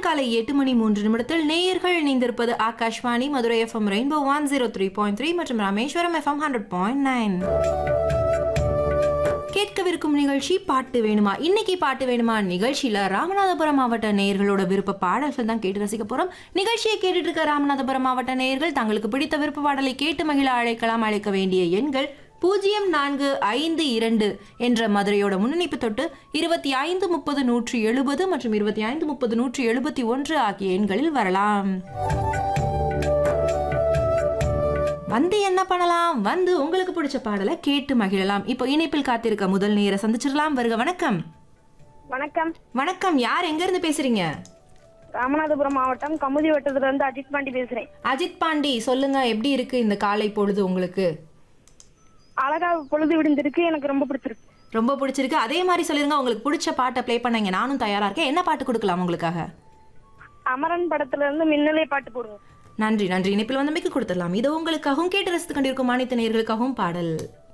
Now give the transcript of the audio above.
காலை எட்டு மணி மூன்று நிமிடத்தில் நேயர்கள் இணைந்திருப்பது Akashvani Madurai FM rainbow one zero three point three மற்றும் Rameswaram FM hundred point nine கேட்கவிருக்கும் நிகழ்ச்சி பாட்டு வேணுமா இன்னைக்கு பாட்டு வேணுமா நிகழ்ச்சியில ராமநாதபுரம் மாவட்ட நேயர்களோட விருப்ப பாடல்கள் தான் கேட்டு ரசிக்க போறோம் நிகழ்ச்சியை கேட்டுட்டு இருக்க ராமநாதபுரம் மாவட்ட நேயர்கள் தங்களுக்கு பிடித்த விருப்ப பாடலை கேட்டு மகிழ அழைக்கலாம் அழைக்க வேண்டிய எண்கள் பூஜ்ஜியம் நான்கு ஐந்து இரண்டு என்ற மதுரையோட முன்னணிப்பு தொட்டு இருபத்தி ஐந்து முப்பது நூற்றி எழுபது மற்றும் இருபத்தி ஐந்து முப்பது நூற்றி எழுபத்தி ஒன்று ஆகிய எண்களில் வரலாம் வந்து என்ன பண்ணலாம் வந்து உங்களுக்கு பிடிச்ச பாடலை கேட்டு மகிழலாம் இப்போ இணைப்பில் காத்திருக்க முதல் நேர சந்திச்சிடலாம் வருக வணக்கம் வணக்கம் வணக்கம் யார் எங்க இருந்து பேசுறீங்க ராமநாதபுரம் மாவட்டம் கமுதி வட்டத்துல இருந்து அஜித் பாண்டி பேசுறேன் அஜித் பாண்டி சொல்லுங்க எப்படி இருக்கு இந்த காலை பொழுது உங்களுக்கு அழகா பொழுது விடிந்திருக்கு எனக்கு ரொம்ப பிடிச்சிருக்கு ரொம்ப பிடிச்சிருக்கு அதே மாதிரி சொல்லிருங்க உங்களுக்கு பிடிச்ச பாட்டை ப்ளே பண்ணீங்க நானும் தயாரா இருக்கேன் என்ன பாட்டு கொடுக்கலாம் உங்களுக்காக அமரன் படத்துல இருந்து மின்னலே பாட்டு போடுங்க நன்றி நன்றி இணைப்பில் வந்தமைக்கு கொடுத்துடலாம் இது உங்களுக்காகவும் கேட்டு ரசித்து கொண்டிருக்கும் அனைத்து நேயர்களுக்காகவும் பாடல்